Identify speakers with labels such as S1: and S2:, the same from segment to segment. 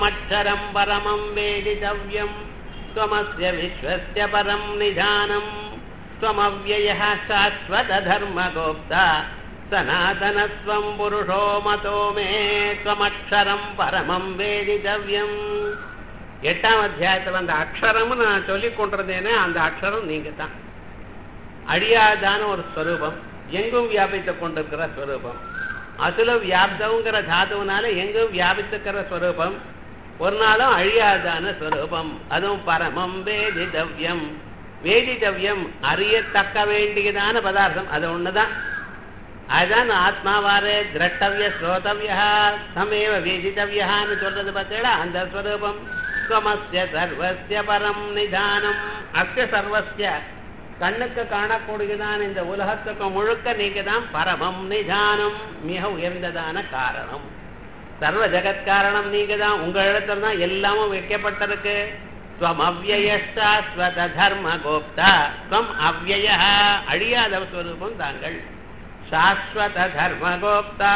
S1: अक्षरम् परमम् वेदितव्यम् त्वमस्य विश्वस्य परम् निधानम् त्वमव्ययः शाश्वतधर्मगोप्ता सनातनस्त्वम् पुरुषो मतो मे त्वमक्षरम् பரமம் வேதிதவ்யம் எட்டாம் அத்தியாயத்தில் அந்த அக்ஷரம்னு நான் சொல்லிக் கொண்டிருந்தேனே அந்த அக்ஷரம் நீங்க தான் அழியாதான ஒரு ஸ்வரூபம் எங்கும் வியாபித்துக் கொண்டிருக்கிற ஸ்வரூபம் அசுல வியாப்தங்கிற தாதுவனால எங்கும் வியாபித்துக்கிற ஸ்வரூபம் ஒரு நாளும் அழியாதான ஸ்வரூபம் அதுவும் பரமம் வேதிதவ்யம் வேதிதவ்யம் அறியத்தக்க வேண்டியதான பதார்த்தம் அது ஒண்ணுதான் அதுதான் ஆத்மாவாரே திரட்டவிய ஸ்ரோதவியா சமேவ வேதித்தவியான்னு சொல்றது பார்த்தீங்களா அந்த ஸ்வரூபம் ஸ்வமஸ்ய சர்வஸ்ய பரம் நிதானம் அஸ்ய சர்வஸ்ய கண்ணுக்கு காணக்கூடியதான் இந்த உலகத்துக்கு முழுக்க நீங்க தான் பரமம் நிதானம் மிக உயர்ந்ததான காரணம் சர்வ ஜெகத் காரணம் நீங்க தான் உங்க இடத்துல தான் எல்லாமும் வைக்கப்பட்டிருக்கு ஸ்வம் அவ்வயஸ்வத தர்ம கோப்தா ஸ்வம் அவ்வய அழியாத ஸ்வரூபம் தாங்கள் சாஸ்வத தர்மகோப்தா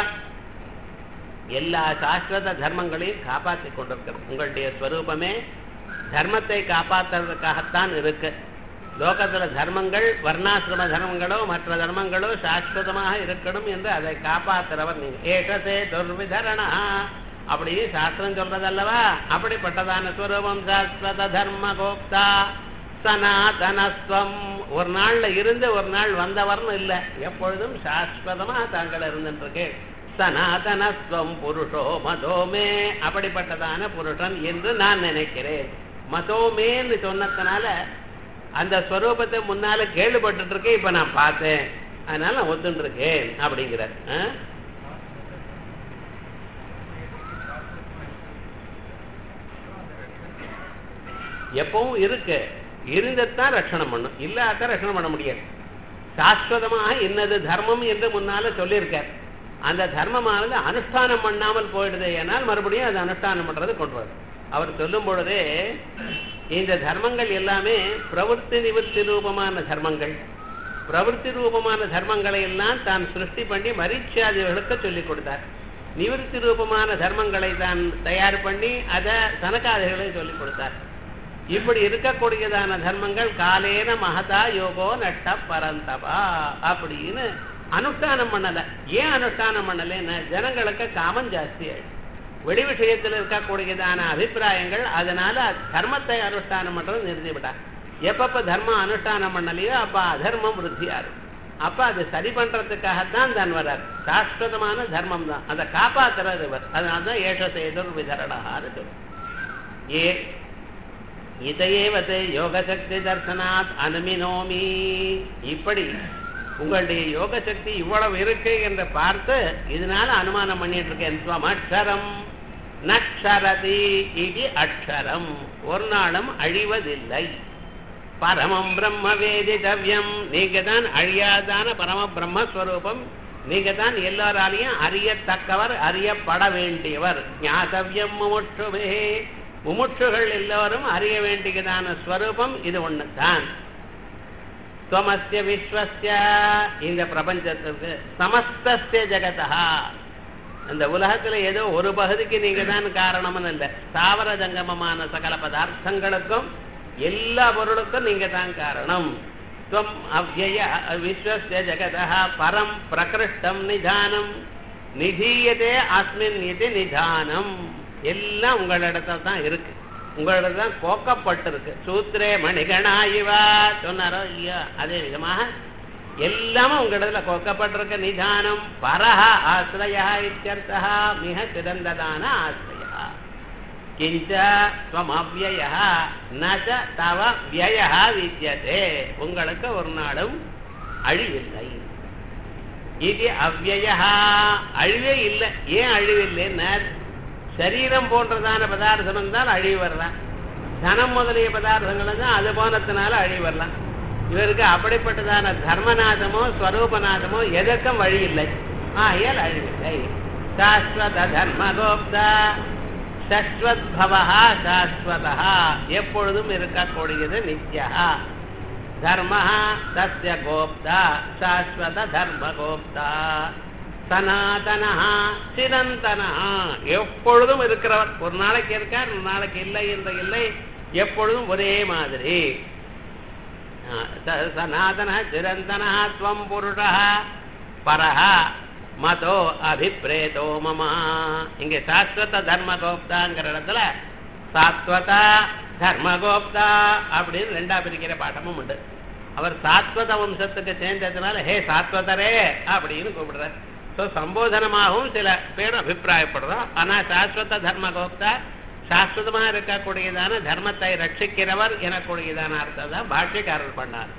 S1: எல்லா சாஸ்வத தர்மங்களையும் காப்பாற்றி கொண்டிருக்கிறது உங்களுடைய ஸ்வரூபமே தர்மத்தை காப்பாற்றுறதுக்காகத்தான் இருக்கு லோகத்துல தர்மங்கள் வர்ணாசிரம தர்மங்களோ மற்ற தர்மங்களோ சாஸ்வதமாக இருக்கணும் என்று அதை காப்பாற்றுறவர் நீங்க ஏஷசே துர்விதரணா அப்படின்னு சாஸ்திரம் சொல்றதல்லவா அப்படிப்பட்டதான ஸ்வரூபம் சாஸ்வத தர்ம கோப்தா சனாதனஸ்வம் ஒரு நாள்ல இருந்து ஒரு நாள் வந்தவர்னு இல்லை எப்பொழுதும் சாஸ்வதமா தாங்கள் இருந்துருக்கு சனாதனஸ்வம் புருஷோ மதோமே அப்படிப்பட்டதான புருஷன் என்று நான் நினைக்கிறேன் மதோமேன்னு சொன்னதுனால அந்த ஸ்வரூபத்தை முன்னால கேள்விப்பட்டு இருக்கேன் இப்ப நான் பார்த்தேன் அதனால நான் ஒத்துட்டு இருக்கேன் அப்படிங்கிற எப்பவும் இருக்கு இருந்தத்தான் ரட்சணம் பண்ணும் இல்லாத ரட்சணம் பண்ண முடியாது சாஸ்வதமாக இன்னது தர்மம் என்று முன்னால சொல்லியிருக்கார் அந்த தர்மமானது அனுஷ்டானம் பண்ணாமல் போயிடுது ஏனால் மறுபடியும் அது அனுஷ்டானம் பண்றது கொண்டு வரும் அவர் சொல்லும் பொழுதே இந்த தர்மங்கள் எல்லாமே பிரவருத்தி நிவர்த்தி ரூபமான தர்மங்கள் பிரவருத்தி ரூபமான தர்மங்களை எல்லாம் தான் சிருஷ்டி பண்ணி மரிச்சாதிகளுக்கு சொல்லிக் கொடுத்தார் நிவர்த்தி ரூபமான தர்மங்களை தான் தயார் பண்ணி அதை சனகாதிகளை சொல்லிக் கொடுத்தார் இப்படி இருக்கக்கூடியதான தர்மங்கள் காலேன மகதா யோகோ நட்ட பரந்தபா அப்படின்னு அனுஷ்டானம் பண்ணல ஏன் அனுஷ்டானம் பண்ணலன்னா ஜனங்களுக்கு காமம் ஜாஸ்தி ஆயிடுச்சு வெளி விஷயத்தில் இருக்கக்கூடியதான அபிப்பிராயங்கள் அதனால தர்மத்தை அனுஷ்டானம் பண்றது நிறுத்திவிட்டார் எப்பப்ப தர்மம் அனுஷ்டானம் பண்ணலையோ அப்ப அதர்மம் விருத்தியாரும் அப்ப அது சரி பண்றதுக்காகத்தான் தான் வர்றார் சாஸ்வதமான தர்மம் தான் அதை காப்பாத்துறது இவர் அதனால்தான் ஏஷத்தை எதிர் விதரணாரு ஏ இதையேவத்தை யோகசக்தி தர்சனாத் அனுமினோமி இப்படி உங்களுடைய யோக சக்தி இவ்வளவு இருக்கு என்று பார்த்து இதனால அனுமானம் பண்ணிட்டு இருக்கேன் அக்ஷரம் நக்ஷரதி இது அக்ஷரம் ஒரு நாளும் அழிவதில்லை பரமம் பிரம்ம வேதிதவ்யம் நீங்க தான் அழியாதான பரம பிரம்மஸ்வரூபம் நீங்க தான் எல்லாராலையும் அறியத்தக்கவர் அறியப்பட வேண்டியவர் ஞாதவியம் முமுற்றுமே முமுட்சுகள் எல்லோரும் அறிய வேண்டியதான ஸ்வரூபம் இது ஒண்ணுதான் துவமஸ்ய விஸ்வஸ்ய இந்த பிரபஞ்சத்திற்கு சமஸ்திய ஜெகதா இந்த உலகத்துல ஏதோ ஒரு பகுதிக்கு நீங்க தான் காரணம்னு இல்லை ஸ்தாவர ஜங்கமமான சகல பதார்த்தங்களுக்கும் எல்லா பொருளுக்கும் நீங்க தான் காரணம் துவம் அவ்வய விஸ்வஸ்ய ஜெகதா பரம் பிரகிருஷ்டம் நிதானம் நிதீயதே அஸ்மின் இது நிதானம் எல்லாம் உங்களிடத்துல தான் இருக்கு உங்களிடம் தான் கோக்கப்பட்டிருக்கு சூத்திரே மணிகணாயிவா சொன்னாரோ இல்லையா அதே விதமாக எல்லாமே உங்களிடத்துல கோக்கப்பட்டிருக்க நிதானம் பரஹ ஆசிரயா இத்தியர்த்தா மிக சிறந்ததான ஆசிரியா கிஞ்ச ஸ்வமவ்யய நச்ச தவ விய வித்தியதே உங்களுக்கு ஒரு நாளும் அழிவில்லை இது அவ்வய அழிவே இல்லை ஏன் அழிவில்லைன்னு சரீரம் போன்றதான பதார்த்தம் இருந்தால் அழிவு வரலாம் தனம் முதலிய பதார்த்தங்கள் தான் அது போனதுனால அழிவு வரலாம் இவருக்கு அப்படிப்பட்டதான தர்மநாதமோ ஸ்வரூபநாதமோ எதற்கும் வழி இல்லை ஆகையால் அழிவில்லை சாஸ்வத தர்மகோப்தா சஸ்வத் பவா சாஸ்வதா எப்பொழுதும் இருக்கக்கூடியது நித்யா தர்ம தஸ்ய கோப்தா சாஸ்வத தர்ம கோப்தா சனாதனஹா சிரந்தனஹா எப்பொழுதும் இருக்கிறவர் ஒரு நாளைக்கு இருக்கார் ஒரு நாளைக்கு இல்லை என்ற இல்லை எப்பொழுதும் ஒரே மாதிரி சனாதன சிரந்தன துவம் புருஷ பரஹ மதோ அபிப்ரேதோ மமா இங்க சாஸ்வத தர்மகோப்தாங்கிற இடத்துல சாஸ்வதா தர்மகோப்தா அப்படின்னு ரெண்டா பிரிக்கிற பாட்டமும் உண்டு அவர் சாஸ்வத வம்சத்துக்கு சேர்ந்ததுனால ஹே சாஸ்வதரே அப்படின்னு கூப்பிடுறார் ஸோ சம்போதனமாகவும் சில பேர் அபிப்பிராயப்படுறோம் ஆனா சாஸ்வத தர்மகோப்தா சாஸ்வதமா இருக்கக்கூடியதான தர்மத்தை ரட்சிக்கிறவர் எனக்கூடியதான அர்த்தம் தான் பாஷ்யக்காரர் பண்ணார்